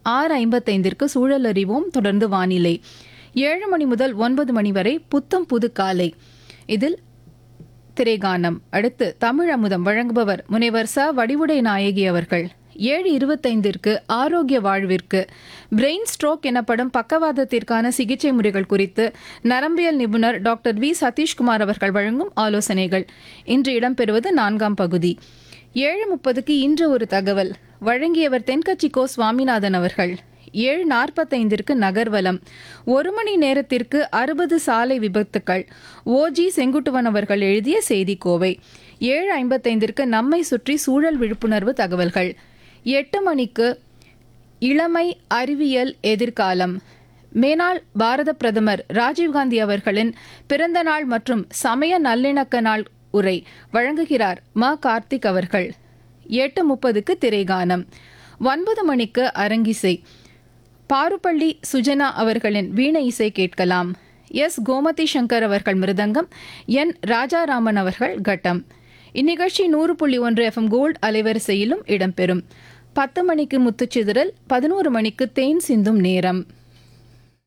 ஆறு ஐம்பத்தைந்திற்கு சூழல் அறிவோம் தொடர்ந்து வானிலை ஏழு மணி முதல் ஒன்பது மணி வரை புத்தம் புது காலை இதில் திரைகானம் அடுத்து தமிழ் அமுதம் வழங்குபவர் முனைவர் ச வடிவுடை நாயகி அவர்கள் ஏழு இருபத்தைந்திற்கு ஆரோக்கிய வாழ்விற்கு பிரெயின் ஸ்ட்ரோக் எனப்படும் பக்கவாதத்திற்கான சிகிச்சை முறைகள் குறித்து நரம்பியல் நிபுணர் டாக்டர் வி சதீஷ்குமார் அவர்கள் வழங்கும் ஆலோசனைகள் இன்று இடம்பெறுவது நான்காம் பகுதி ஏழு முப்பதுக்கு இன்று ஒரு தகவல் வழங்கியவர் தென்கட்சி கோ சுவாமிநாதன் அவர்கள் ஏழு நாற்பத்தைந்திற்கு நகர்வலம் ஒரு மணி நேரத்திற்கு அறுபது சாலை விபத்துக்கள் ஓஜி செங்குட்டுவன் அவர்கள் எழுதிய செய்தி கோவை ஏழு ஐம்பத்தைந்திற்கு நம்மை சுற்றி சூழல் விழிப்புணர்வு தகவல்கள் எட்டு மணிக்கு இளமை அறிவியல் எதிர்காலம் மேனாள் பாரத பிரதமர் ராஜீவ்காந்தி அவர்களின் பிறந்த நாள் மற்றும் சமய நல்லிணக்க நாள் உரை வழங்குகிறார் ம கார்த்திக் அவர்கள் எட்டு முப்பதுக்கு திரைகானம் ஒன்பது மணிக்கு அரங்கிசை பாருப்பள்ளி சுஜனா அவர்களின் வீணை இசை கேட்கலாம் எஸ் கோமதி சங்கர் அவர்கள் மிருதங்கம் என் ராஜாராமன் அவர்கள் கட்டம் இந்நிகழ்ச்சி நூறு புள்ளி ஒன்று எஃப்எம் கோல்டு அலைவரிசையிலும் இடம்பெறும் பத்து மணிக்கு முத்துச்சிதறல் பதினோரு மணிக்கு தேன் சிந்தும் நேரம்